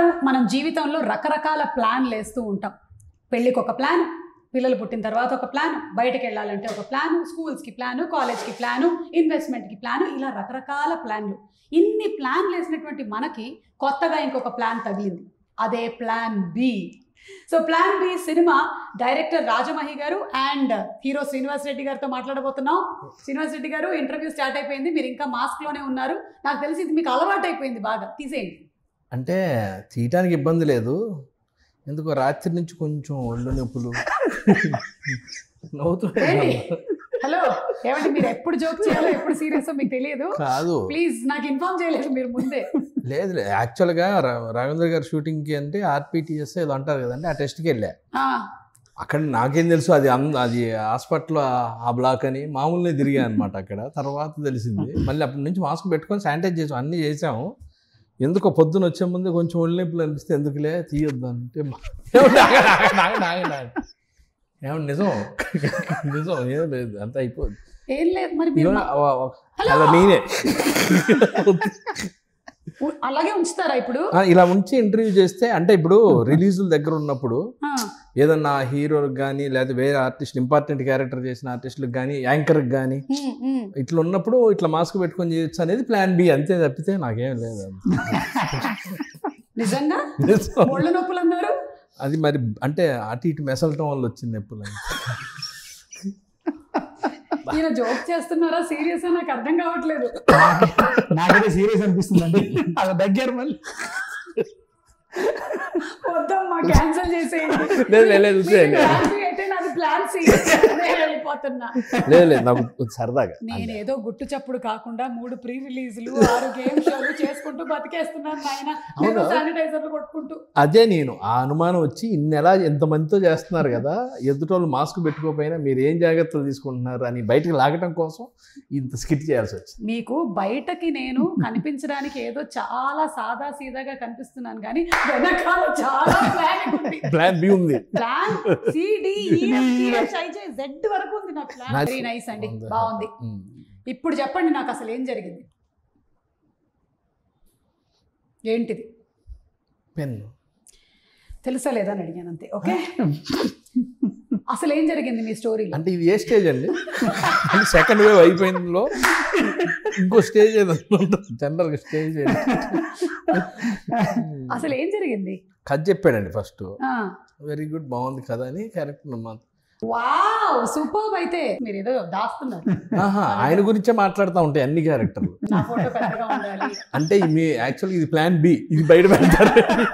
మనం జీవితంలో రకరకాల ప్లాన్లు వేస్తూ ఉంటాం పెళ్ళికి ఒక ప్లాన్ పిల్లలు పుట్టిన తర్వాత ఒక ప్లాన్ బయటకు వెళ్ళాలంటే ఒక ప్లాన్ స్కూల్స్కి ప్లాను కాలేజ్కి ప్లాను ఇన్వెస్ట్మెంట్కి ప్లాను ఇలా రకరకాల ప్లాన్లు ఇన్ని ప్లాన్లు వేసినటువంటి మనకి కొత్తగా ఇంకొక ప్లాన్ తగిలింది అదే plan B so plan B cinema director Rajamahi garu and hero Srinivas Reddy గారితో మాట్లాడబోతున్నాం శ్రీనివాస్ రెడ్డి గారు ఇంటర్వ్యూ స్టార్ట్ అయిపోయింది మీరు ఇంకా మాస్క్లోనే ఉన్నారు నాకు తెలిసి ఇది మీకు అలవాటు అయిపోయింది బాగా తీసేయండి అంటే తీయటానికి ఇబ్బంది లేదు ఎందుకో రాత్రి నుంచి కొంచెం ఒళ్ళు నొప్పులు నవ్వుతూ ఏంటి? హలో ఏమండి మీరు ఎప్పుడు జోక్ చేయాలో ఎప్పుడు సీరియస్ మీకు తెలియదు కాదు ప్లీజ్ నాకు ఇన్ఫార్మ్ చేయలేదు మీరు ముందే లేదు లేదు. యాక్చువల్గా రా- రాఘవేంద్ర గారి షూటింగ్కి అంటే ఆర్పిటిఎస్ ఏదో అంటారు కదండి ఆ టెస్ట్కి వెళ్ళా ఆ, అక్కడ నాకేం తెలుసు అది అంద అది హాస్పిటల్ ఆ బ్లాక్ అని మామూలునే తిరిగా అనమాట అక్కడ తర్వాత తెలిసింది మళ్ళీ అప్పటి నుంచి మాస్క్ పెట్టుకొని శానిటైజ్ చేసాం అన్నీ చేసాము ఎందుకో పొద్దున వచ్చే ముందు కొంచెం ఒళ్ళు నొప్పులు అనిపిస్తే ఎందుకులే తీయొద్దు అంటే మా- ఏమండి, ఆగండి, ఆగండి, ఆగండి, ఆగండి, ఆగండి. ఏమండి నిజం నిజం ఏం లేదు అంత అయిపోద్ది ఏం లేదు మరి మీరు ఇదిగో, మా- ఆ, ఆ, అలా నేనే ఉ- అలాగే ఉంచుతారా ఇప్పుడు ఆ, ఇలా ఉంచి ఇంటర్వ్యూ చేస్తే అంటే ఇప్పుడు రిలీజుల దగ్గర ఉన్నప్పుడు ఆ, ఏదన్నా హీరోలకు కానీ లేదా వేరే ఆర్టిస్ట్ ఇంపార్టెంట్ క్యారెక్టర్ చేసిన ఆర్టిస్టులకు కానీ యాంకర్కి కానీ ఉమ్, ఉమ్. ఇట్లా ఉన్నప్పుడు ఇట్లా మాస్క్ పెట్టుకొని చేయొచ్చు అనేది ప్లాన్ బి అంతే తప్పితే నాకేం లేదు నిజంగా నిజం. ఒళ్ళు నొప్పులు అన్నారు అది మరి అంటే అటు ఇటు మెసలటం వల్ల వచ్చింది నొప్పులు ఈయన జోక్ చేస్తున్నారా సీరియస్ నాకు అర్థం కావట్లేదు నాకైతే సీరియస్ అనిపిస్తుందండి అది దగ్గర మళ్ళీ వద్దమ్మా క్యాన్సిల్ చేసేయండి లేదు, లేదు, లేదు, వదిలేయండి. ప్లాన్ బి అయితే నాది ప్లాన్ సి నేను వెళ్ళిపోతున్నా లేదు లేదు నాకు సరదాగా నేను ఏదో గుట్టు చప్పుడు కాకుండా మూడు ప్రీ రిలీజ్లు ఆరు గేమ్ షోలు చేసుకుంటూ బతికేస్తున్నాను నాయన నేను అవునా? శానిటైజర్లు కొట్టుకుంటూ అదే నేను ఆ అనుమానం వచ్చి ఇన్ని ఎలా ఎంతమందితో చేస్తున్నారు కదా ఎదుటోళ్ళు మాస్క్ పెట్టుకోకపోయినా మీరు ఏం జాగ్రత్తలు తీసుకుంటున్నారు అని బయటకు లాగటం కోసం ఇంత స్కిట్ చేయాల్సి వచ్చింది మీకు బయటకి నేను కనిపించడానికి ఏదో చాలా సాదా సీదాగా కనిపిస్తున్నాను కానీ వెనకాల చాలా ప్లాన్ ఉంది ప్లాన్ బి ఉంది ప్లాన్ జెడ్ వరకు ఉంది నా ప్లాన్ Nice. వెరీ నైస్ అండి బాగుంది ఉమ్. ఇప్పుడు చెప్పండి నాకు అసలు ఏం జరిగింది ఏంటిది పెన్ తెలుసా లేదా అని అడిగాను అంతే ఓకే అసలు ఏం జరిగింది మీ స్టోరీలో అంటే ఇది ఏ స్టేజ్ అండి సెకండ్ వేవ్ అయిపోయిందిలో ఇంకో స్టేజ్ ఏదో ఉంటుంది జనరల్గా స్టేజ్ అసలు ఏం జరిగింది కథ చెప్పాడండి ఫస్ట్ ఆ వెరీ గుడ్ బాగుంది కదా అని క్యారెక్టర్ వావ్ సూపర్ అయితే మీరు ఏదో దాస్తున్నారు ఆహా ఆయన గురించే మాట్లాడుతూ ఉంటాయి అన్ని క్యారెక్టర్లు నా ఫోటో పెద్దగా ఉండాలి అంటే మీ యాక్చువల్గా ఇది ప్లాన్ బి ఇది బయట పెడతారు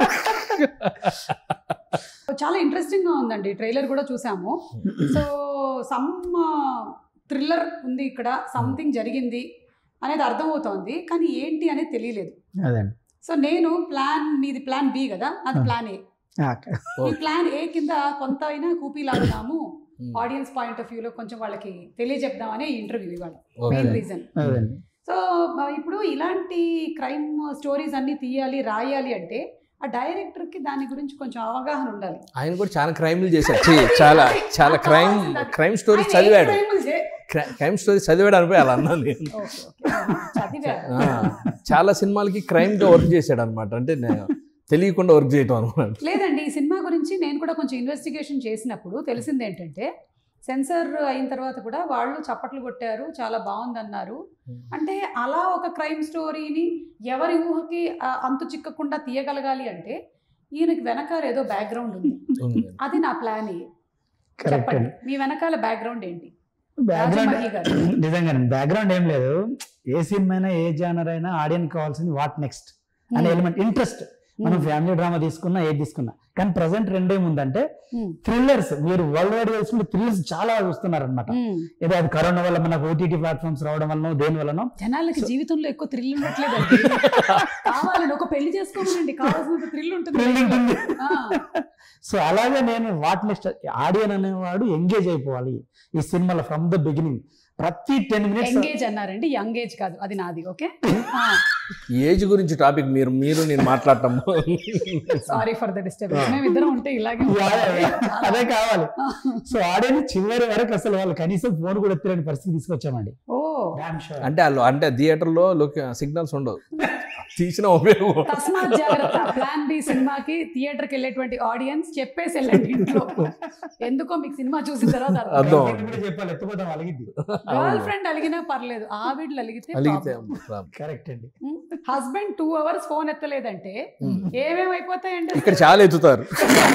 చాలా ఇంట్రెస్టింగ్ గా ఉందండి ట్రైలర్ కూడా చూసాము సో సమ్ థ్రిల్లర్ ఉంది ఇక్కడ సంథింగ్ జరిగింది అనేది అర్థమవుతోంది కానీ ఏంటి అనేది తెలియలేదు అదండి సో నేను ప్లాన్ మీది ప్లాన్ బి కదా అది ప్లాన్ ఏ ఈ ప్లాన్ ఏ కింద కొంత అయినా కూపీలాగుదాము ఆడియన్స్ పాయింట్ ఆఫ్ వ్యూలో కొంచెం వాళ్ళకి తెలియజెప్దామనే ఈ ఇంటర్వ్యూ ఇవాళ మెయిన్ రీజన్ అదండి సో మ- ఇప్పుడు ఇలాంటి క్రైమ్ స్టోరీస్ అన్ని తీయాలి రాయాలి అంటే ఆ డైరెక్టర్కి దాని గురించి కొంచెం అవగాహన ఉండాలి ఆయన కూడా చాలా క్రైమ్లు చేశాడు ఛీ, చాలా చాలా క్రైమ్ క్రైమ్ స్టోరీస్ ఆయన ఏ చదివాడు crime లు చే- క్రైమ్ స్టోరీస్ చదివాడు అనిపోయి అలా అన్నాను నేను ఓకే, ఓకే. చదివారు ఆ, చాలా సినిమాలకి crime గా వర్క్ చేశాడు అనమాట అంటే నేను తెలియకుండా వర్క్ చేయటం అనమాట లేదండి ఈ సినిమా గురించి నేను కూడా కొంచెం ఇన్వెస్టిగేషన్ చేసినప్పుడు తెలిసింది ఏంటంటే సెన్సర్ అయిన తర్వాత కూడా వాళ్ళు చప్పట్లు కొట్టారు చాలా బాగుందన్నారు అంటే అలా ఒక క్రైమ్ స్టోరీని ఎవరి ఊహకి ఆ, అంతు చిక్కకుండా తీయగలగాలి అంటే ఈయనకి వెనకాల ఏదో బ్యాక్గ్రౌండ్ ఉంది ఉంది. అది నా ప్లాన్ ఏ. కరెక్ట్ చెప్పండి అండి మీ వెనకాల బ్యాక్గ్రౌండ్ ఏంటి బ్యాక్గ్రౌండ్ రాజమహి గారు. నిజంగానండి బ్యాక్గ్రౌండ్ ఏం లేదు ఏ సినిమా అయినా ఏ జానర్ అయినా ఆడియన్స్ కావాల్సింది వాట్ నెక్స్ట్ అనే ఎలిమెంట్ ఇంట్రెస్ట్ మనం ఫ్యామిలీ డ్రామా తీసుకున్నా ఏది తీసుకున్నా కానీ ప్రజెంట్ రెండేముందంటే థ్రిల్లర్స్ మీరు వరల్డ్ వైడ్ తెలుసుకుంటే థ్రిల్లర్స్ చాలా చూస్తున్నారు అనమాట ఏదో అది కరోనా వల్ల మనకు ఓటీటీ ప్లాట్ఫామ్స్ రావడం వల్ల దేని వలన జనాలకి జీవితంలో ఎక్కువ థ్రిల్ ఉండట్లేదండి కావాలని ఒక పెళ్లి చేసుకోమనండి కావాల్సినంత థ్రిల్ ఉంటుంది Thrill ఉంటుంది. ఆ, సో అలాగే నేను వాట్ నెక్స్ట్ ఆడియన్ అనేవాడు ఎంగేజ్ అయిపోవాలి ఈ సినిమాలో ఫ్రమ్ ద బిగినింగ్ ప్రతి టెన్ మినిట్స్ ఎంగేజ్ అన్నారండి యంగ్ ఏజ్ కాదు అది నాది ఓకే ఏజ్ గురించి టాపిక్ మీరు మీరు నేను మాట్లాడటం సారీ ఫర్ ద డిస్టర్బెన్స్ మేము ఇద్దరం ఉంటే ఇలాగే ఉంటుంది. అదే కావాలి సో ఆడియన్స్ చివరి వరకు అసలు వాళ్ళు కనీసం ఫోన్ కూడా ఎత్తలేని పరిస్థితి తీసుకొచ్చామండి ఓ Damn sure. అంటే వాళ్ళు అంటే థియేటర్లో సిగ్నల్స్ ఉండవు తీసిన ఉపయోగం తస్మాత్ జాగ్రత్త ప్లాన్ బి సినిమాకి థియేటర్ కి వెళ్ళేటువంటి ఆడియన్స్ చెప్పేసి వెళ్ళండి ఇంట్లో ఎందుకో మీకు సినిమా చూసిన తర్వాత అర్థం. ఇప్పుడు చెప్పాలి ఎత్తుపోతాం అలిగిద్ది గర్ల్ ఫ్రెండ్ అలిగినా పర్లేదు ఆవిడలు అలిగితే అలిగితే కరెక్ట్ అండి హస్బెండ్ టూ అవర్స్ ఫోన్ ఎత్తలేదంటే ఏమేమి అయిపోతాయండి ఇక్కడ చాలా ఎత్తుతారు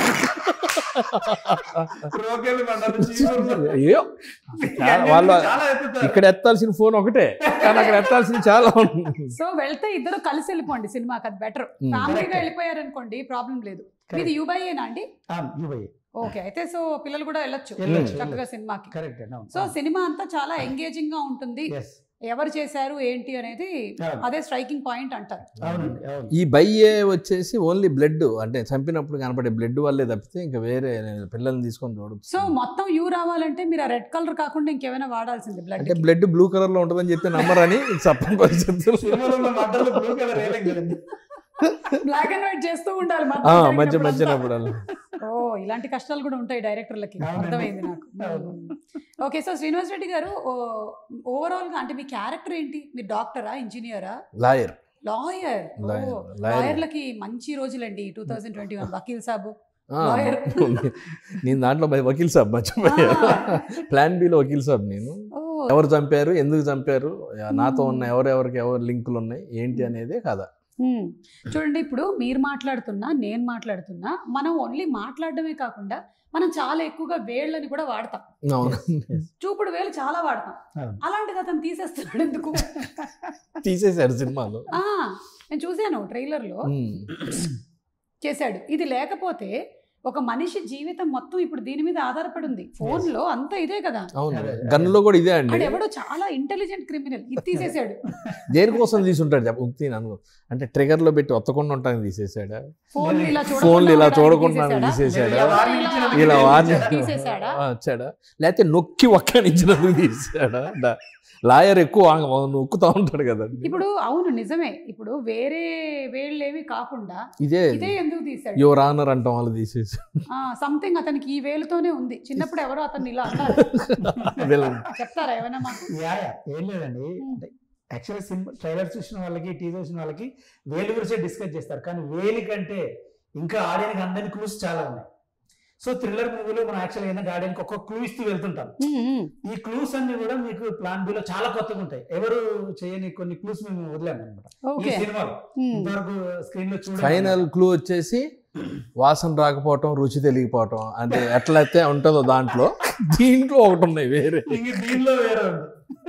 అయ్యో చాలా- వాళ్ళ ఇక్కడ ఎత్తాల్సిన ఫోన్ ఒకటే కానీ అక్కడ ఎత్తాల్సిన చాలా ఉంది సో వెళ్తే ఇద్దరు కలిసి వెళ్ళిపోండి సినిమాకి అది బెటర్ Hmm. ఫ్యామిలీగా వెళ్ళిపోయారు అనుకోండి ప్రాబ్లం లేదు మీది యూబైయేనా అండి యూబై ఓకే అయితే సో పిల్లలు కూడా వెళ్ళొచ్చు వెళ్ళొచ్చు, చక్కగా సినిమాకి కరెక్ట్ అండి సో సినిమా అంతా చాలా ఎంగేజింగ్ గా ఉంటుంది ఎస్ ఎవరు చేశారు ఏంటి అనేది అవును. అదే స్ట్రైకింగ్ పాయింట్ అంటారు అవునండి అవును ఈ బయ్యే వచ్చేసి ఓన్లీ బ్లడ్ అంటే చంపినప్పుడు కనపడే బ్లడ్ వల్లే తప్పితే ఇంకా వేరే పిల్లల్ని తీసుకొని చూడొచ్చు సో మొత్తం యూ రావాలంటే మీరు ఆ రెడ్ కలర్ కాకుండా ఇంకేమైనా వాడాల్సింది బ్లడ్ అంటే బ్లడ్ బ్లూ కలర్ లో ఉంటుందని చెప్తే నమ్మరని చెప్పని పరిస్థితులు సినిమాలో మాటలు బ్లూ కలర్ వేయలేం కదండి బ్లాక్ అండ్ వైట్ చేస్తూ ఉండాలి ఆ, మధ్య మధ్య జరిగినప్పుడు మధ్యనప్పుడు అంతా. ఓ ఇలాంటి కష్టాలు కూడా ఉంటాయి డైరెక్టర్లకి అవునండి. అర్థమైంది నాకు అవును. ఓకే సో శ్రీనివాస్ రెడ్డి గారు ఓవరాల్ గా అంటే మీ క్యారెక్టర్ ఏంటి మీరు డాక్టరా ఇంజనీరా లాయర్ లాయర్ లాయర్ లాయర్ లాయర్లకి మంచి రోజులండి two thousand twenty one Vakeel Saab ఆ, lawyer. నేను దాంట్లో మరి వకీల్ సాబ్ మర్చిపోయా ఆ. ప్లాన్ బిలో వకీల్ సాబ్ నేను ఓ ఎవరు చంపారు ఎందుకు చంపారు నాతో ఉన్న ఎవరెవరికి ఎవరు లింకులు ఉన్నాయి ఏంటి అనేదే కదా హ్మ్. చూడండి ఇప్పుడు మీరు మాట్లాడుతున్నా నేను మాట్లాడుతున్నా మనం ఓన్లీ మాట్లాడడమే కాకుండా మనం చాలా ఎక్కువగా వేళ్ళని కూడా వాడతాం అవును చూపుడు వేలు చాలా వాడతాం అవును. అలాంటిది అతను తీసేస్తున్నాడు ఎందుకు తీసేశారు సినిమాలో ఆ, నేను చూశాను ట్రైలర్లో ఉమ్. చేశాడు ఇది లేకపోతే ఒక మనిషి జీవితం మొత్తం ఇప్పుడు దీని మీద ఆధారపడి ఉంది ఫోన్ లో అంతా ఇదే కదా అవును అదే. గన్లో కూడా ఇదే అండి ఆడు ఎవడో చాలా ఇంటెలిజెంట్ క్రిమినల్ ఇది తీసేశాడు దేనికోసం తీసుంటాడు చెప్ప ఉక్తి అనుకో అంటే ట్రిగర్ లో పెట్టి ఒత్తకుండా ఉంటానికి తీసేసాడా ఫోన్ ఇలా ఫోన్లు ఇలా చూడకుండా చూడకుండా తీసేశాడా? తీసేశాడా ఇలా ఇలా వార్ని తీసేశాడా ఆ, వచ్చాడా లేకపోతే నొక్కి ఒక్కనిచ్చినందుకు తీసాడా డా- లాయర్ ఎక్కువ ఆంగ- నొక్కుతా ఉంటాడు కదండి ఇప్పుడు అవును నిజమే ఇప్పుడు వేరే వేళ్ళేమి కాకుండా ఇదే ఇదే ఎందుకు తీసాడు యువర్ ఆనర్ అంటాం వాళ్ళు తీసేసి సంథింగ్ అతనికి ఈ వేలుతోనే ఉంది చిన్నప్పుడు ఎవరో అతన్ని ఇలా అన్నారు వీళ్ళని చెప్తారా ఏమైనా మాకు యా యా, ఏం లేదండి అంటే యాక్చువల్గా సినిమా ట్రైలర్ చూసిన వాళ్ళకి టీజర్ చూసిన వాళ్ళకి వేలు గురించే డిస్కస్ చేస్తారు కానీ వేలి కంటే ఇంకా ఆడియన్కి అందరి క్లూస్ చాలా ఉన్నాయి సో థ్రిల్లర్ మూవీలో మనం యాక్చువల్గా ఏంటంటే ఆడియన్కి ఒక్కొక్క క్లూ ఇస్తూ వెళ్తుంటాం ఉమ్, ఉమ్. ఈ క్లూస్ అన్ని కూడా మీకు ప్లాన్ బిలో చాలా కొత్తగా ఉంటాయి ఎవరు చేయని కొన్ని క్లూస్ మేము వదిలాము అనమాట ఈ ఓకే సినిమాలో ఉమ్. ఇంతవరకు స్క్రీన్ లో చూడ ఫైనల్ క్లూ వచ్చేసి వాసన రాకపోవటం రుచి తెలియకపోవటం అంటే ఎట్లయితే ఉంటుందో దాంట్లో దీంట్లో ఒకటి ఉన్నాయి వేరే ఇంక దీనిలో వేరే ఉంది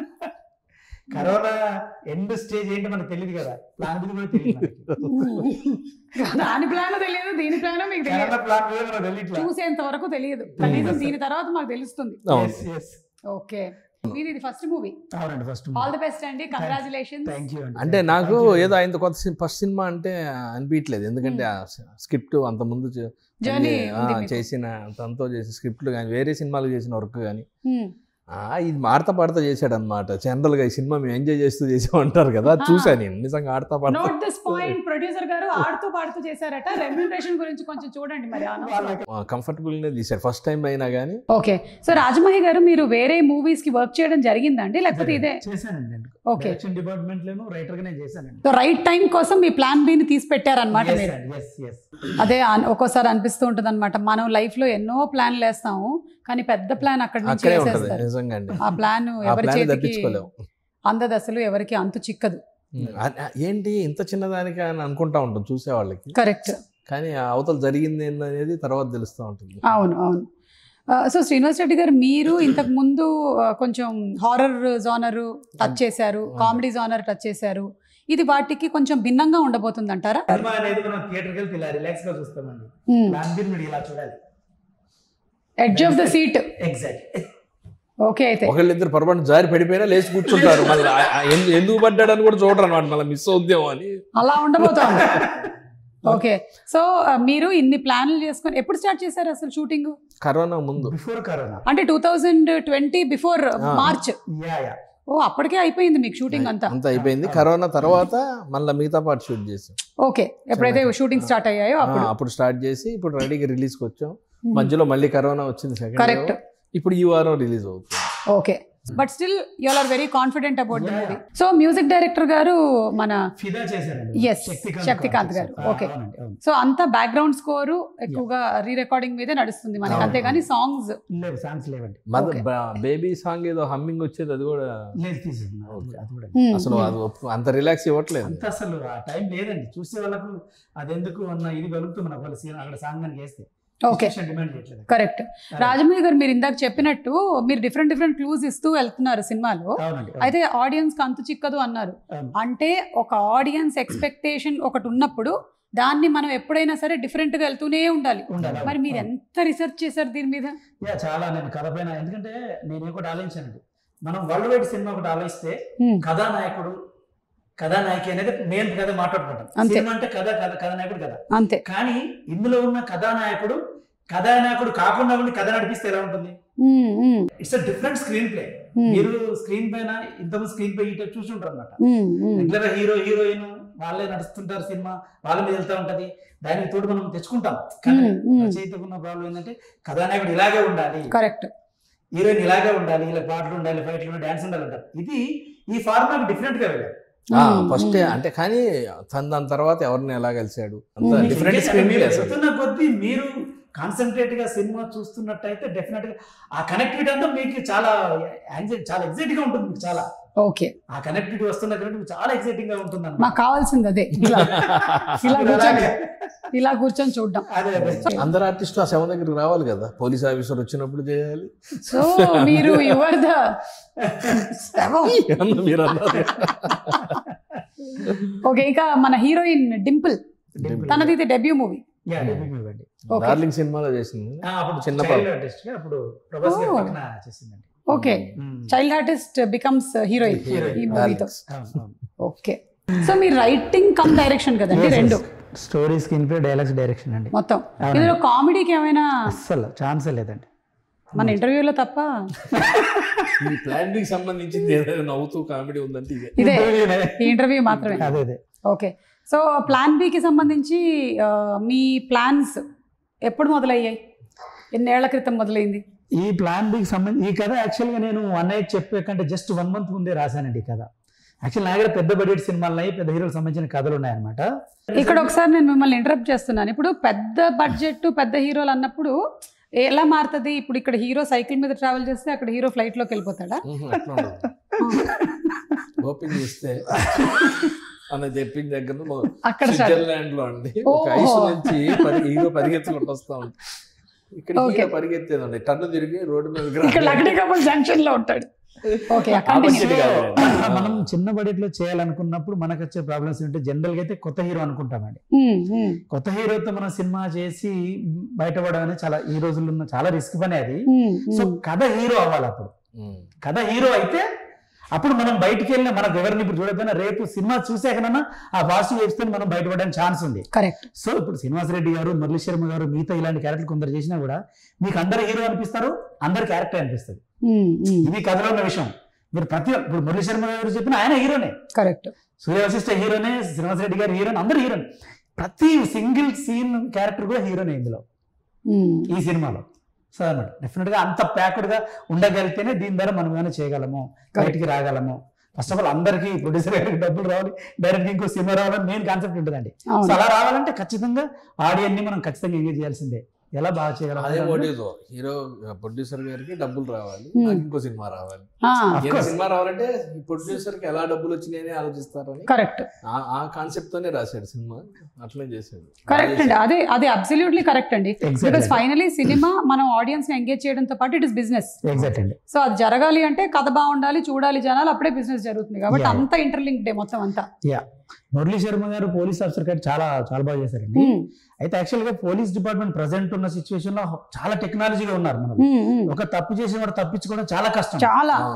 కరోనా ఎండ్ స్టేజ్ ఏంటో మనకు తెలియదు కదా ప్లాన్ బిల్ కూడా తెలియదు మనకి. దాని ప్లాన్ తెలియదు దీని ప్లాన్ మీకు తెలియదు కరోనా ప్లాన్ బిల్ మనకు తెలియట్లా చూసేంత వరకు తెలియదు కనీసం దీని తర్వాత మాకు తెలుస్తుంది అవును Yes, yes. ఓకే ఇది ఇది ఫస్ట్ మూవీ అవునండి ఫస్ట్ ఆల్ ది బెస్ట్ అండి కంగ్రాచులేషన్ థ్యాంక్ యూ అండి అంటే నాకు Thank you. ఏదో ఆయన కొత్త ఫస్ట్ సినిమా అంటే అనిపించలేదు ఎందుకంటే ఆ స్క్రిప్ట్ అంత ముందు చే- జర్నీ ఆ, ఉంది మీకు. చేసిన తనతో చేసిన స్క్రిప్ట్లు కానీ వేరే సినిమాలు చేసిన వర్క్ కానీ ఇది ఆడతా పాడతా చేశాడు అనమాట జనరల్ గా ఈ సినిమా మేము ఎంజాయ్ చేస్తూ చేసామంటారు కదా అది ఆ. చూసాను నేను నిజంగా ఆడతా పాడతా నోట్ దిస్ పాయింట్ ప్రొడ్యూసర్ గారు ఆడుతూ పాడుతూ చేశారట రెమ్యూనరేషన్ గురించి కొంచెం చూడండి మరి అనవసరం. కంఫర్టబుల్ గా తీశారు ఫస్ట్ టైం అయినా కానీ ఓకే సో రాజమహి గారు మీరు వేరే మూవీస్ కి వర్క్ చేయడం జరిగిందండి లేకపోతే ఇదే చేశానండి నేను ఓకే డైరెక్షన్ డిపార్ట్మెంట్ లోను రైటర్ గా నేను చేశానండి సో రైట్ టైం కోసం మీ ప్లాన్ బి ని తీసి పెట్టారనమాట Yes, మీరు అండి. Yes, yes. అదే అన్- ఒక్కోసారి అనిపిస్తూ ఉంటుంది అనమాట మనం లైఫ్ లో ఎన్నో ప్లాన్లు వేస్తాము కానీ పెద్ద ప్లాన్ అక్కడి నుంచి అక్కడే ఉంటది వేసేస్తారు నిజంగా అండి ఆ ప్లాన్ ఆ ఎవరి ప్లాన్ చేతికి తప్పించుకోలేము అందదు అసలు ఎవరికి అంతు చిక్కదు ఆ- ఆ- ఏంటి ఇంత చిన్నదానికి అని అనుకుంటా ఉంటాం చూసే వాళ్ళకి కరెక్ట్ కానీ ఆ అవతల జరిగింది ఏందనేది తర్వాత తెలుస్తూ ఉంటుంది అవును అవును ఆ, సో శ్రీనివాస్ రెడ్డి గారు మీరు ఇంతకు ముందు ఆ, కొంచెం హారర్ జోనర్ టచ్ చేశారు కామెడీ జోనర్ టచ్ చేశారు ఇది వాటికి కొంచెం భిన్నంగా ఉండబోతుంది అంటారా సినిమా అనేది మనం థియేటర్కి వెళ్తే ఇలా రిలాక్స్ గా చూస్తామండి ప్లాన్ బి మీరు ఇలా చూడాలి edge of the seat exact okay అయితే ఒకళ్ళిద్దరు పొరపాటు జారి పడిపోయినా లేచి కూర్చుంటారు మళ్ళీ ఆ- ఆ ఎందు- ఎందుకు పడ్డాడని కూడా చూడరు అనమాట మళ్ళీ మిస్ అవుద్దాం అని అలా ఉండబోతోంది ఓకే సో ఆ, మీరు ఇన్ని ప్లాన్లు చేసుకొని ఎప్పుడు స్టార్ట్ చేశారు అసలు షూటింగ్ కరోనా ముందు బిఫోర్ కరోనా అంటే టూ థౌజండ్ ట్వంటీ బిఫోర్ ఆ. మార్చ్ యా యా ఓ అప్పటికే అయిపోయింది మీకు షూటింగ్ అంతా అంత అయిపోయింది కరోనా తర్వాత మళ్ళీ మిగతా పార్ట్ షూట్ చేసాం ఓకే ఎప్పుడైతే షూటింగ్ స్టార్ట్ అయ్యాయో ఆ, అప్పుడు అప్పుడు స్టార్ట్ చేసి ఇప్పుడు రెడీగా రిలీజ్కి వచ్చాం మధ్యలో మళ్ళీ కరోనా వచ్చింది సెకండ్ కరెక్ట్ ఇప్పుడు ఈ వారం రిలీజ్ అవుతుంది okay but still you are very confident about the Yeah. Movie so music director గారు మన ఫిదా చేశారండి Yes, శక్తికాంత్ గారు. Okay. సో అంతా బ్యాక్గ్రౌండ్ స్కోరు ఎక్కువగా రీ రికార్డింగ్ మీదే నడుస్తుంది మనకి అవును. అంతేగాని సాంగ్స్ లేవు సాంగ్స్ లేవండి Okay. బేబీ సాంగ్ ఏదో హమ్మింగ్ వచ్చేది అది కూడా లేదు తీసేది Okay. అది కూడా అసలు అది ఒప్పు- అంత రిలాక్స్ ఇవ్వట్లేదు అంత అసలు ఆ టైం లేదండి చూసే వాళ్ళకు అదెందుకు అన్న ఇది కలుగుతుంది మనకు వాళ్ళ సీన్ అక్కడ సాంగ్ అని చేస్తే ఓకే డిమాండ్ చేయట్లేదు కరెక్ట్ రాజమౌళి గారు మీరు ఇందాక చెప్పినట్టు మీరు డిఫరెంట్ డిఫరెంట్ క్లూస్ ఇస్తూ వెళ్తున్నారు సినిమాలో అవునండి అయితే ఆడియన్స్ కి అంతు చిక్కదు అన్నారు అవును. అంటే ఒక ఆడియన్స్ ఎక్స్పెక్టేషన్ ఒకటి ఉన్నప్పుడు దాన్ని మనం ఎప్పుడైనా సరే డిఫరెంట్ గా వెళ్తూనే ఉండాలి ఉండాలి మరి మీరు ఎంత రిసెర్చ్ చేశారు దీని మీద యా చాలా నేను కథ పైన ఎందుకంటే నేను ఒకటి ఆలోచించానండి మనం వరల్డ్ వైడ్ సినిమా ఒకటి ఆలోచిస్తే Hmm. కథానాయకుడు కథానాయకి అనేది మెయిన్ కథ మాట్లాడుకుంటాం అంతే. సినిమా అంటే కథ కథ కథానాయకుడు కథ అంతే కానీ ఇందులో ఉన్న కథానాయకుడు కథానాయకుడు కాకుండా ఉండి కథ నడిపిస్తే ఎలా ఉంటుంది um, um, it's a different screenplay um, మీరు స్క్రీన్ పైన ఇంతమంది స్క్రీన్ పై ఇటు చూసి ఉంటారు అనమాట ఉమ్, ఉమ్. రెగ్యులర్ గా హీరో హీరోయిన్ వాళ్ళే నడుస్తుంటారు సినిమా వాళ్ళ మీద వెళ్తా ఉంటది దానికి తోడు మనం తెచ్చుకుంటాం కానీ ఉమ్, ఉమ్. రచయితకు ఉన్న ప్రాబ్లం ఏంటంటే కథానాయకుడు ఇలాగే ఉండాలి కరెక్ట్ హీరోయిన్ ఇలాగే ఉండాలి ఇలా పాటలు ఉండాలి ఫైట్లు ఉండాలి డాన్స్ ఉండాలి అంటారు ఇది ఈ ఫార్మాట్ డిఫరెంట్ గా వెళ్ళారు ఉమ్, ఫస్ట్ ఉమ్. అంటే కానీ తన దాని తర్వాత ఎవరిని ఎలా కలిశాడు అంత ఉమ్. డిఫరెంట్ ఇంకేంటి స్క్రీన్ మీరు ప్లే అసలు వెళ్తున్న కొద్దీ మీరు కాన్సన్ట్రేట్ గా సినిమా చూస్తున్నట్టయితే డెఫినెట్ గా ఆ కనెక్టివిటీ అంతా మీకు చాలా anxiety- చాలా ఎగ్జైట్ గా ఉంటుంది మీకు చాలా ఓకే ఆ కనెక్టివిటీ వస్తున్న కాబట్టి మీకు చాలా ఎగ్జైటింగ్ గా ఉంటుంది అన్నమాట. మాకు కావాల్సింది అదే ఇలా ఇలా మీరు కూర్చొని అలాగే. ఇలా కూర్చొని చూడడం అదే అదే అందరు ఆర్టిస్టులు ఆ శవం దగ్గరికి రావాలి కదా పోలీస్ ఆఫీసర్ వచ్చినప్పుడు చేయాలి సో మీరు యువర్ ద ఏమన్నా మీరు అన్నారు ఓకే ఇంకా మన హీరోయిన్ డింపుల్ తనది ఇది debut movie Yeah, debut movie అండి. Okay. డార్లింగ్ సినిమాలో చేసింది ఆ, అప్పుడు చిన్న child పాప. artist గా అప్పుడు ప్రభాస్ గారి Oh. పక్కన చేసిందండి okay hmm. Child artist becomes heroine Heroine. ఈ మూవీతో అవును, అవును. ఓకే సో మీ రైటింగ్ కమ్ డైరెక్షన్ కదండి Yes, రెండు yes. Story screenplay dialogues direction అండి మొత్తం అవునండి. ఇందులో కామెడీకి ఏమైనా అస్సలు ఛాన్సే లేదండి మన ఇంటర్వ్యూలో తప్ప ఈ ప్లాన్ కి సంబంధించింది ఏదైనా నవ్వుతూ కామెడీ ఉందంటే ఇదే ఇదే ఇంటర్వ్యూనే. ఈ ఇంటర్వ్యూ మాత్రమే అదే అదే ఓకే సో ప్లాన్ బికి సంబంధించి ఆ, మీ ప్లాన్స్ ఎప్పుడు మొదలయ్యాయి ఎన్నేళ్ల క్రితం మొదలైంది ఈ ప్లాన్ బికి సంబంధించి ఈ కథ యాక్చువల్గా నేను వన్ నైట్ చెప్పే కంటే జస్ట్ వన్ మంత్ ముందే రాశానండి ఈ కథ యాక్చువల్ నా దగ్గర పెద్ద బడ్జెట్ సినిమాలు ఉన్నాయి పెద్ద హీరోలకు సంబంధించిన కథలు ఉన్నాయన్నమాట ఇక్కడ ఒకసారి నేను మిమ్మల్ని ఇంటరప్ట్ చేస్తున్నాను ఇప్పుడు పెద్ద బడ్జెట్ పెద్ద హీరోలు అన్నప్పుడు ఎలా మారుతుంది ఇప్పుడు ఇక్కడ హీరో సైకిల్ మీద ట్రావెల్ చేస్తే అక్కడ హీరో ఫ్లైట్ లోకి వెళ్ళిపోతాడా ఉహు, అట్లా ఉండదు ఓపెన్ చేస్తే అని చెప్పిన దగ్గర అక్కడ start. స్విట్జర్లాండ్ లో అండి ఒక ఓహో. ఐస్ నుంచి పరి హీరో పరిగెత్తుకుంటూ వస్తా ఉంటాడు ఇక్కడ Okay. హీరో పరిగెత్తేదండి టన్ను తిరిగి రోడ్డు మీద ఇక్కడ లక్డీ కపుల్ జంక్షన్ లో ఉంటాడు ఓకే Opposite కంటిన్యూ కాదు. మనం చిన్న బడ్జెట్ లో చేయాలనుకున్నప్పుడు మనకు వచ్చే ప్రాబ్లమ్స్ ఏంటంటే జనరల్ గా అయితే కొత్త హీరో అనుకుంటామండి కొత్త హీరోతో మనం సినిమా చేసి బయటపడడం అనేది చాలా ఈ రోజుల్లో ఉన్న చాలా రిస్క్ పని అది సో కథ హీరో అవ్వాలి అప్పుడు ఉమ్. కథ హీరో అయితే అప్పుడు మనం బయటికి వెళ్ళిన మనకు ఎవరిని ఇప్పుడు చూడకపోయినా రేపు సినిమా చూసాకనన్నా ఆ పాజిటివ్ వేస్తే మనం బయటపడడానికి ఛాన్స్ ఉంది కరెక్ట్ సో ఇప్పుడు శ్రీనివాస్ రెడ్డి గారు మురళీ శర్మ గారు మిగతా ఇలాంటి క్యారెక్టర్ కొందరు చేసినా కూడా మీకు అందరు హీరో అనిపిస్తారు అందరు క్యారెక్టర్ అనిపిస్తుంది ఇది కథలో ఉన్న విషయం మీరు ప్రతి ఇప్పుడు మురళీ శర్మ గారు చెప్పిన ఆయన హీరోనే కరెక్ట్ సూర్య వశిష్ఠ హీరోనే శ్రీనివాస్ రెడ్డి గారు హీరోనే అందరు హీరోనే ప్రతి సింగిల్ సీన్ క్యారెక్టర్ కూడా హీరోనే ఇందులో ఈ సినిమాలో సో అన్నమాట డెఫినెట్ గా అంత ప్యాక్డ్ గా ఉండగలిగితేనే దీని ద్వారా మనం ఏమైనా చేయగలము బయటికి రాగలము ఫస్ట్ ఆఫ్ ఆల్ అందరికీ ప్రొడ్యూసర్ గారికి డబ్బులు రావాలి డైరెక్ట్ ఇంకో సినిమా రావాలని మెయిన్ కాన్సెప్ట్ ఉంటుందండి సో అవును అలా రావాలంటే ఖచ్చితంగా ఆడియన్ ని మనం ఖచ్చితంగా ఎంగేజ్ చేయాల్సిందే ఎలా బాగా చేయగలం అదే మోటివ్ హీరో ప్రొడ్యూసర్ గారికి డబ్బులు రావాలి Hmm. నాకు ఇంకో సినిమా రావాలి ఆ, Of ఏ course. సినిమా రావాలంటే ఈ ప్రొడ్యూసర్ కి ఎలా డబ్బులు వచ్చినాయని ఆలోచిస్తారని కరెక్ట్ ఆ- ఆ కాన్సెప్ట్ తోనే రాశాడు సినిమా అట్లే చేశాడు కరెక్ట్ అండి అదే అదే అబ్సల్యూట్లీ కరెక్ట్ అండి బికాస్ ఎగ్జాక్ట్ ఫైనలీ సినిమా మనం ఆడియన్స్ ని ఎంగేజ్ చేయడంతో పాటు ఇట్ ఇస్ బిజినెస్ ఎగ్జాక్ట్ అండి సో అది జరగాలి అంటే కథ బాగుండాలి చూడాలి జనాలు అప్పుడే బిజినెస్ జరుగుతుంది కాబట్టి Yeah. అంత ఇంటర్లింక్ డే మొత్తం అంతా మురళీ శర్మ గారు పోలీస్ ఆఫీసర్ గారు చాలా చాలా బాగా చేశారండి Hmm. అయితే యాక్చువల్ గా పోలీస్ డిపార్ట్మెంట్ ప్రజెంట్ ఉన్న సిచ్యువేషన్ లో చాలా టెక్నాలజీగా ఉన్నారు మనం Hmm, hmm. ఒక తప్పు చేసిన వాడు తప్పించుకోవడం చాలా కష్టం చాలా అవును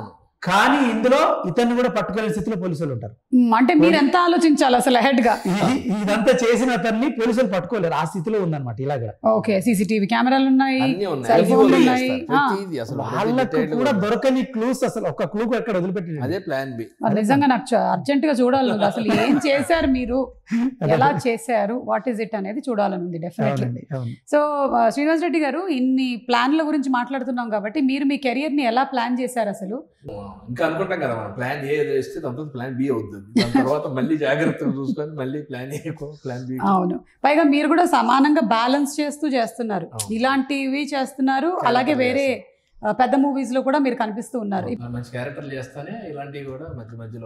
కానీ ఇందులో ఇతన్ని కూడా పట్టుకునే స్థితిలో పోలీసులు ఉంటారు మ్, అంటే మీరు ఎంత ఆలోచించాలి అసలు హెడ్ గా ఇది ఇదంతా చేసిన అతన్ని పోలీసులు పట్టుకోలేరు ఆ స్థితిలో ఉందన్నమాట ఇలాగ ఓకే సీసీటీవీ కెమెరాలు ఉన్నాయి అన్నీ ఉన్నాయి సెల్ అన్నీ ఫోన్లు వాళ్ళు ఉన్నాయి. చేస్తారు. ఆ. ప్రతిదీ అసలు ప్రతి వాళ్ళకు detail కూడా కూడా. దొరకని క్లూస్ అసలు ఒక క్లూ ఎక్కడ వదిలిపెట్టి అదే ప్లాన్ బి మరి నిజంగా నాకు అర్జెంట్ గా చూడాలనుంది అసలు ఏం చేశారు మీరు ఎలా చేశారు వాట్ ఈస్ ఇట్ అనేది చూడాలనుంది డెఫినెట్లీ అవునండి అవును సో ఆ, శ్రీనివాస్ రెడ్డి గారు ఇన్ని ప్లాన్ల గురించి మాట్లాడుతున్నాం కాబట్టి మీరు మీ కెరియర్ ని ఎలా ప్లాన్ చేశారు అసలు ఇంకా అనుకుంటాం కదా మనం ప్లాన్ ఏ వేస్తే దాంతో ప్లాన్ బి అవుతుంది దాని తర్వాత మళ్ళీ జాగ్రత్తగా చూసుకొని మళ్ళీ ప్లాన్ ఏ ప్లాన్ బి అవును పైగా మీరు కూడా సమానంగా బ్యాలెన్స్ చేస్తూ చేస్తున్నారు అవును. ఇలాంటివి చేస్తున్నారు అలాగే వేరే ఆ, పెద్ద మూవీస్ లో కూడా మీరు కనిపిస్తూ ఉన్నారు మంచి క్యారెక్టర్లు చేస్తానే ఇలాంటివి కూడా మధ్య మధ్యలో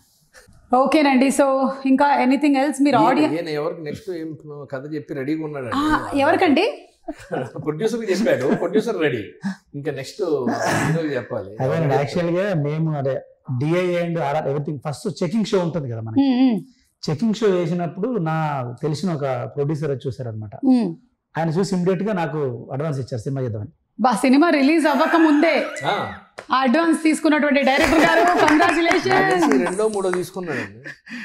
ఓకేనండి సో ఇంకా ఎనీథింగ్ ఎల్స్ మీరు ఆడియన్స్ ఈయన ఎవరికి నెక్స్ట్ ఏం కథ చెప్పి రెడీగా ఉన్నాడు ఎవరికండి ప్రొడ్యూసర్ చెప్పాడు ప్రొడ్యూసర్ రెడీ ఇంకా నెక్స్ట్ హీరోకి చెప్పాలి అదేనండి యాక్చువల్ గా మేము అదే DI and RR everything first checking show ఉంటుంది కదా మనకి ఉమ్, ఉమ్, చెకింగ్ షో వేసినప్పుడు నా తెలిసిన ఒక ప్రొడ్యూసర్ చూసారు అనమాట ఉమ్. ఆయన చూసి ఇమీడియట్ గా నాకు అడ్వాన్స్ ఇచ్చారు సినిమా చేద్దామని బా సినిమా రిలీజ్ అవ్వక ముందే ఆ, ఆ అడ్వాన్స్ తీసుకున్నటువంటి డైరెక్టర్ గారు నాకు కంగ్రాచులేషన్ తెలిసి రెండో మూడో తీసుకున్నాడండి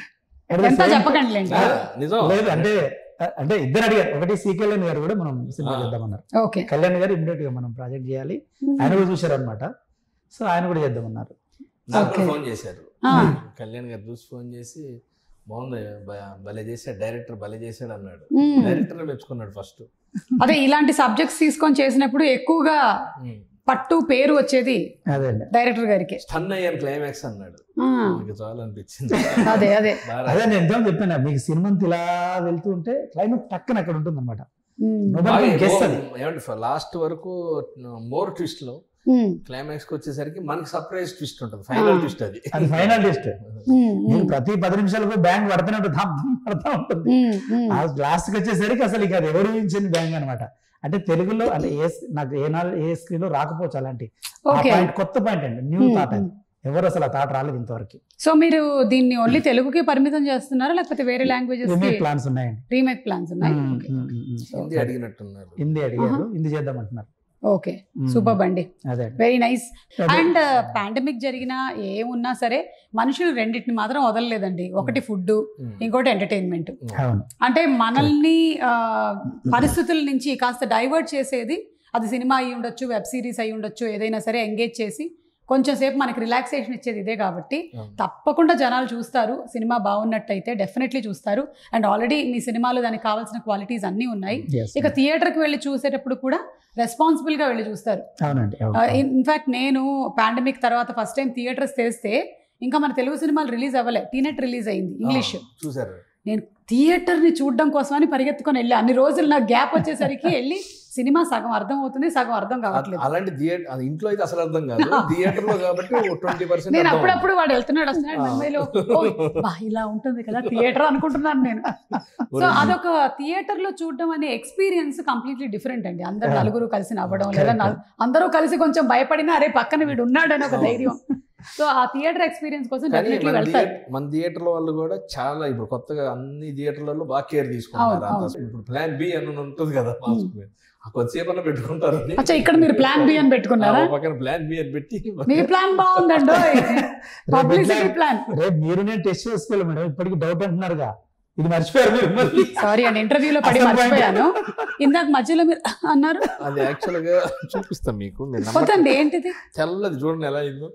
At the ఎంత same చెప్పకండి ఆ, నిజం లేదు అంటే అంటే ఇద్దరు అడిగారు ఒకటి సి కళ్యాణ్ గారు కూడా మనం సినిమా ఆ. చేద్దామన్నారు ఓకే కళ్యాణ్ గారు ఇమీడియట్ గా మనం ప్రాజెక్ట్ చేయాలి ఆయన కూడా చూశారు అనమాట సో ఆయన కూడా చేద్దామన్నారు నాకు Okay. ఫోన్ చేశారు ఆ. కళ్యాణ్ గారు చూసి ఫోన్ చేసి బాగుంది బ- భలే చేశాడు డైరెక్టర్ భలే చేశాడు అన్నాడు మ్మ్. డైరెక్టర్ మెచ్చుకున్నాడు ఫస్ట్ అదే ఇలాంటి సబ్జెక్ట్స్ తీసుకొని చేసినప్పుడు ఎక్కువగా పట్టు పేరు వచ్చేది అదే అండి డైరెక్టర్ గారికి స్టన్ అయ్యాను క్లైమాక్స్ అన్నాడు ఆ, నాకు చాలా అనిపించింది అదే అదే బాగా అదే నేను ఎంతో చెప్పాను మీకు సినిమా అంతా ఇలా వెళ్తూ ఉంటే క్లైమేట్ టక్కన అక్కడ ఉంటుంది అనమాట ఉమ్, Nobody can guess అది. ఏమంటే లాస్ట్ వరకు మోర్ ట్విస్ట్ లో ఉమ్, క్లైమాక్స్ కి వచ్చేసరికి మనకి సర్ప్రైజ్ ట్విస్ట్ ఉంటుంది ఫైనల్ ఆ. ట్విస్ట్ అది అది ఫైనల్ టెస్ట్ ఉమ్, నేను ఉమ్, ప్రతి పది నిమిషాలకు బ్యాంక్ పడుతూనే ఉంటుంది ధామ్ ధామ్ పడుతూ ఉంటుంది ఉమ్, ఉమ్. ఆ లాస్ట్ కి వచ్చేసరికి అసలు ఇక అది ఎవరు ఊహించింది బ్యాంక్ అనమాట అంటే తెలుగులో అంటే ఏ నాకు ఏ నాలుగు ఏ స్క్రీన్ లో రాకపోవచ్చు అలాంటి ఆ ఓకే పాయింట్ కొత్త పాయింట్ అండి న్యూ ఉమ్, థాట్ ఉమ్. అది ఎవరు అసలు ఆ థాట్ రాలేదు ఇంతవరకు సో మీరు దీన్ని ఓన్లీ తెలుగుకి పరిమితం చేస్తున్నారా లేకపోతే వేరే లాంగ్వేజెస్ రీమేక్ ప్లాన్స్ ఉన్నాయండి రీమేక్ ప్లాన్స్ ఉన్నాయి um, okay. Um, um, um. Hindi అడిగినట్టున్నారు హిందీ అడిగారు హిందీ చేద్దామంటున్నారు ఓకే ఉమ్. సూపర్ అండి అదే అండి. వెరీ నైస్ అదే. అండ్ పాండమిక్ జరిగినా ఏమున్నా సరే మనుషులు రెండింటిని మాత్రం వదలలేదండి ఒకటి ఫుడ్ ఉమ్. ఇంకోటి ఎంటర్టైన్మెంట్ అవును అంటే మనల్ని ఆ, పరిస్థితుల నుంచి కాస్త డైవర్ట్ చేసేది అది సినిమా అయి ఉండొచ్చు వెబ్ సిరీస్ అయి ఉండొచ్చు ఏదైనా సరే ఎంగేజ్ చేసి కొంచెం సేపు మనకి రిలాక్సేషన్ ఇచ్చేది ఇదే కాబట్టి అవును. తప్పకుండా జనాలు చూస్తారు సినిమా బాగున్నట్టయితే డెఫినెట్లీ చూస్తారు అండ్ ఆల్రెడీ మీ సినిమాలో దానికి కావాల్సిన క్వాలిటీస్ అన్నీ ఉన్నాయి Yes. ఇక థియేటర్కి వెళ్ళి చూసేటప్పుడు కూడా రెస్పాన్సిబుల్గా వెళ్ళి చూస్తారు అవునండి అవును. ఇన్ఫాక్ట్ నేను పాండమిక్ తర్వాత ఫస్ట్ టైం థియేటర్స్ తెరిస్తే ఇంకా మన తెలుగు సినిమాలు రిలీజ్ అవ్వలే టీనెట్ రిలీజ్ అయింది ఇంగ్లీష్ ఆ, చూసారు నేను థియేటర్ని చూడడం కోసమని పరిగెత్తుకొని వెళ్ళి అన్ని రోజులు నాకు గ్యాప్ వచ్చేసరికి వెళ్ళి సినిమా సగం అర్థం అవుతుంది సగం అర్థం కావట్లేదు అలాంటి థియేటర్ అది ఇంట్లో అయితే అసలు అర్థం కాదు థియేటర్ లో కాబట్టి ట్వంటీ పర్సెంట్ నేను అప్పుడప్పుడు వాడు వెళ్తున్నాడు వస్తున్నాడు ఆ. ముంబైలో "ఓ, బా ఇలా ఉంటుంది కదా థియేటర్ అనుకుంటున్నాను నేను సో అదొక థియేటర్ లో చూడడం అనే ఎక్స్పీరియన్స్ కంప్లీట్లీ డిఫరెంట్ అండి అందరు Yeah. నలుగురు కలిసి నవ్వడం Correct. లేదా నలు- అందరూ కలిసి కొంచెం భయపడినా అరే పక్కన వీడు ఉన్నాడని ఒక ధైర్యం సో ఆ థియేటర్ ఎక్స్పీరియన్స్ కోసం కానీ డెఫినెట్లీ మన వెళ్తారు థియేటర్ మన థియేటర్ల వాళ్ళు కూడా చాలా ఇప్పుడు కొత్తగా అన్ని థియేటర్లలో బాగా కేర్ తీసుకుంటారు అవును, అంత అవును. ఇప్పుడు ప్లాన్ బి అని ఉంటుంది కదా మాస్క్ మీద. ఆ కొద్దిసేపు అన్న పెట్టుకుంటారు అని. అచ్చా ఇక్కడ మీరు ప్లాన్ బి అని పెట్టుకున్నారా ఆ పక్కన ప్లాన్ బి అని పెట్టి మీ ప్లాన్ బాగుందండి పబ్లిసిటీ రేపు ప్లాన్ రేపు మీరు నేను టెస్ట్ చేసుకోవాలి మేడం ఇప్పటికి డౌట్ అంటున్నారుగా ఇది మర్చిపోయారు మీరు మళ్ళీ సారీ అండి ఇంటర్వ్యూలో పడి అసలు point. మర్చిపోయాను ఇందాక మధ్యలో మీరు అన్నారు అది యాక్చువల్ గా చూపిస్తాం మీకు మీరు నమ్మరు. పోతండి ఏంటిది తెల్లది చూడండి ఎలా అయిందో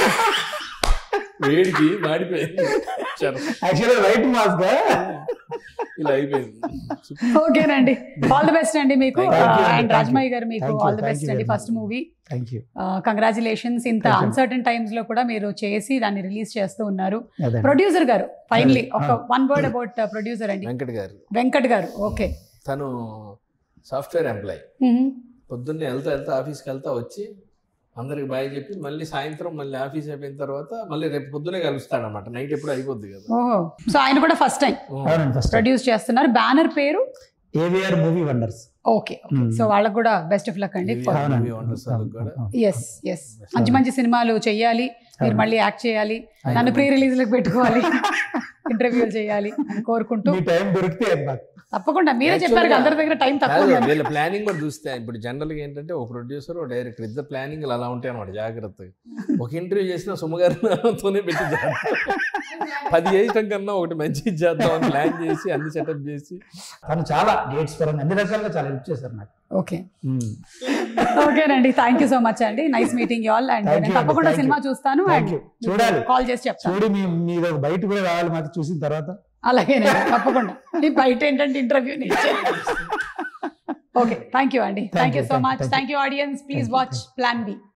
వేడికి మాడిపోయింది చర్మం యాక్చువల్లీ రైట్ మాస్క్ ఇలా అయిపోయింది ఓకేనండి ఆల్ ది బెస్ట్ అండి మీకు Thank you అండి, అండ్ thank రాజ్మయ్య you. గారు మీకు Thank you, all the thank best you అండి very first much. Movie thank you congratulations ఇంత Thank you. అన్సర్టన్ టైమ్స్ లో కూడా మీరు చేసి దాన్ని రిలీజ్ చేస్తూ ఉన్నారు అదే ప్రొడ్యూసర్ గారు ఫైనలీ Ah. ఒక వన్ వర్డ్ అబౌట్ ప్రొడ్యూసర్ అండి వెంకట్ గారు వెంకట్ గారు ఓకే తను సాఫ్ట్వేర్ ఎంప్లాయ్ పొద్దున్నే వెళ్తా వెళ్తా ఆఫీస్కి వెళ్తా వచ్చి అందరికి బాయ్ చెప్పి మళ్ళీ సాయంత్రం మళ్ళీ ఆఫీస్ అయిపోయిన తర్వాత మళ్ళీ రేపు పొద్దునే కలుస్తాడు అనమాట నైట్ ఎప్పుడు అయిపోద్ది కదా ఓహో సో ఆయన కూడా ఫస్ట్ టైం అవునండి ఫస్ట్ ప్రొడ్యూస్ చేస్తున్నారు బ్యానర్ పేరు AVR movie wonders okay so వాళ్ళకు కూడా బెస్ట్ ఆఫ్ లక్ అండి AVR. Movie wonders వాళ్ళకి కూడా. ఎస్ ఎస్ మంచి మంచి సినిమాలు చెయ్యాలి మీరు మళ్ళీ యాక్ట్ చేయాలి నన్ను ప్రీ రిలీజ్ లకు పెట్టుకోవాలి ఇంటర్వ్యూలు చేయాలి అని కోరుకుంటూ మీ టైం దొరికితే అది నాకు తప్పకుండా మీరే Actually చెప్పారు కదా, గా- అందరి దగ్గర టైం తక్కువ కాదు ఉందని. వీళ్ళ ప్లానింగ్ కూడా చూస్తే ఇప్పుడు జనరల్గా ఏంటంటే ఒక ప్రొడ్యూసర్ ఒక డైరెక్టర్ ఇద్దరు ప్లానింగ్ అలా ఉంటాయి అనమాట జాగ్రత్తగా ఒక ఇంటర్వ్యూ చేసిన సుమగారితోనే పెట్టి చేద్దాం పది చేయటం కన్నా ఒకటి మంచి చేద్దాం అని ప్లాన్ చేసి అన్ని సెటప్ చేసి తను చాలా డేట్స్ పరంగా అన్ని రకాలుగా చాలా హెల్ప్ చేశారు నాకు ఓకే ఓకేనండి థ్యాంక్ యూ సో మచ్ అండి nice meeting all and Thank you నేను తప్పకుండా అండి, thank సినిమా you. చూస్తాను Thank అండ్ you. చూడాలి. కాల్ చేసి చెప్తాను చూడు మీ మీరు బయట కూడా రావాలి మాకు చూసిన తర్వాత అలాగే తప్పకుండా ఈ బయట ఏంటంటే ఇంటర్వ్యూ ఓకే థ్యాంక్ యూ అండి Thank thank you you, so thank you, much thank you. Thank you audience please Thank you, watch plan B